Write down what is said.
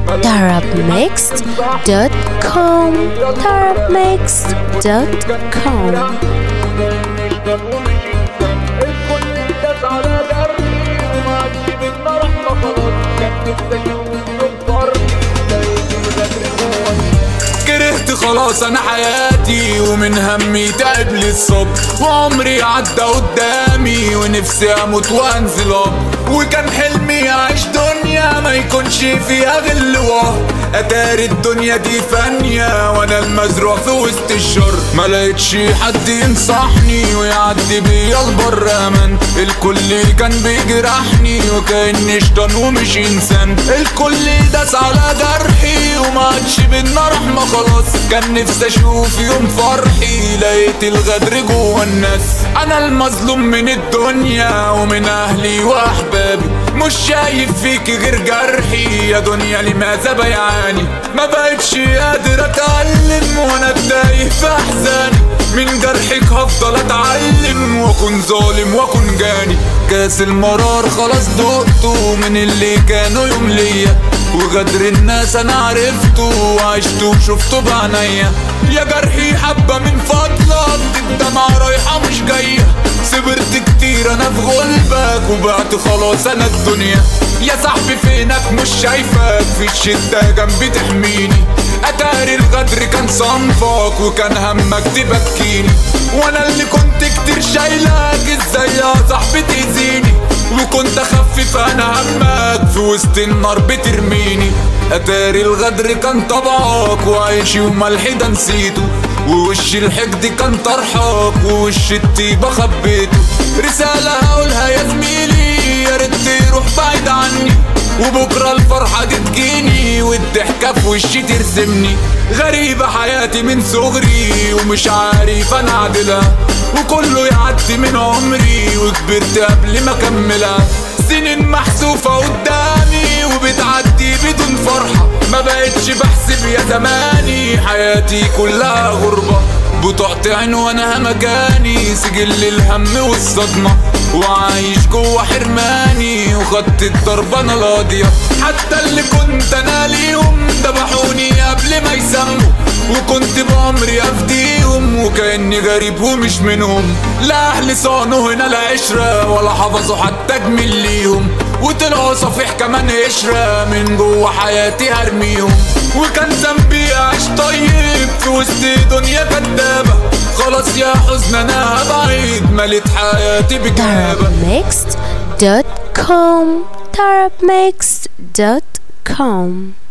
tarabmixed.com tarabmixed.com كرهت خلاص انا حياتي ومن همي تعب لي الصبر وعمري عدى قدامي ونفسي اموت وانزل اب وكان حلمي اعيش دنيا ما يكونش فيها غل وهر اتاري الدنيا دي فانية وانا المزروع في وسط الشر ما لقيتش حد ينصحني ويعدي بيا البر امان الكل كان بيجرحني وكاني شيطان ومش انسان الكل داس على جرحي وما عادش بينا رحمة خلاص كان نفسي اشوف يوم فرحي لقيت الغدر جوا الناس انا المظلوم من الدنيا ومن اهلي واحبابي مش شايف فيك غير جرحي يا دنيا لماذا بيعاني ما بقتش قادر اتألم وانا تايه في احزاني من جرحك هفضل اتعلم واكون ظالم واكون جاني كاس المرار خلاص دقته من اللي كانوا يوم ليا وغدر الناس انا عرفته وعشته وشفته بعينيا يا جرحي حبة من فضلك الدمعة رايحة مش جاية صبرت كتير انا في غلبك وبعت خلاص انا الدنيا يا صاحبي فينك مش شايفك في الشدة جنبي تحميني اتاري الغدر كان صنفك وكان همك تبكيني وانا اللي كنت كتير شايلك ازاي يا صاحبي تأذيني وكنت اخفف انا همك في وسط النار بترميني اتاري الغدر كان طبعك وعيشي وملحي ده نسيته ووش الحقد كان طرحك ووش الطيبة خبيته رسالة هقولها يا زميلي يا ريت تروح بعيد عني وبكرة الفرحة دي تجيني والضحكة في وشي ترسمني غريبة حياتي من صغري ومش عارف انا اعدلها وكله يعدي من عمري وكبرت قبل ما اكملها سنين محذوفة قدامي وبتعدي بدون فرحة ما بقتش بحسب يا زماني حياتي كلها غربة بطاقت عين وانا مكاني سجل الهم والصدمة وعايش جوا حرماني وخدت الضرب انا القاضية حتى اللي كنت انا ليهم ذبحوني قبل ما يسموا وكنت بعمري افديهم وكاني غريب ومش منهم لا اهل صانوا هنا العشرة ولا حفظوا حتى جميل ليهم وطلعوا صفيح كمان قشرة من جوا حياتي هرميهم وكان ذنبي اعيش طيب في وسط دنيا كدابة خلاص يا حزن انا هبعد مليت حياتي بكابة tarabmixed.com tarabmixed.com